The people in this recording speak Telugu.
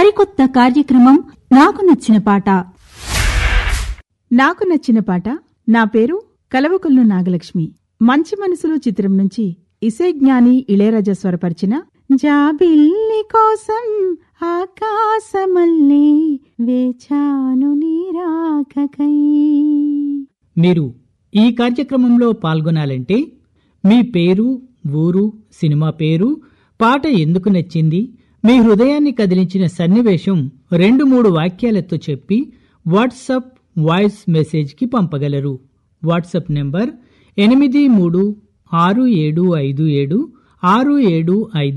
సరికొత్త కార్యక్రమం నాకు నచ్చిన పాట నాకు నచ్చిన పాట నా పేరు కలవకొల్లు నాగలక్ష్మి మంచి మనసులు చిత్రం నుంచి ఇసే జ్ఞాని ఇళయరాజా స్వరపరిచిన జాబిల్లి కోసం ఆకాశమల్లే వేచాను నీరాకకై మీరు ఈ కార్యక్రమంలో పాల్గొనాలంటే మీ పేరు ఊరు సినిమా పేరు పాట ఎందుకు నచ్చింది మీ హృదయాన్ని కదిలించిన సన్నివేశం రెండు మూడు వాక్యాలతో చెప్పి వాట్సప్ వాయిస్ మెసేజ్కి పంపగలరు వాట్సప్ నెంబర్ ఎనిమిది మూడు ఆరు ఏడు ఐదు ఏడు ఆరు ఏడు ఐదు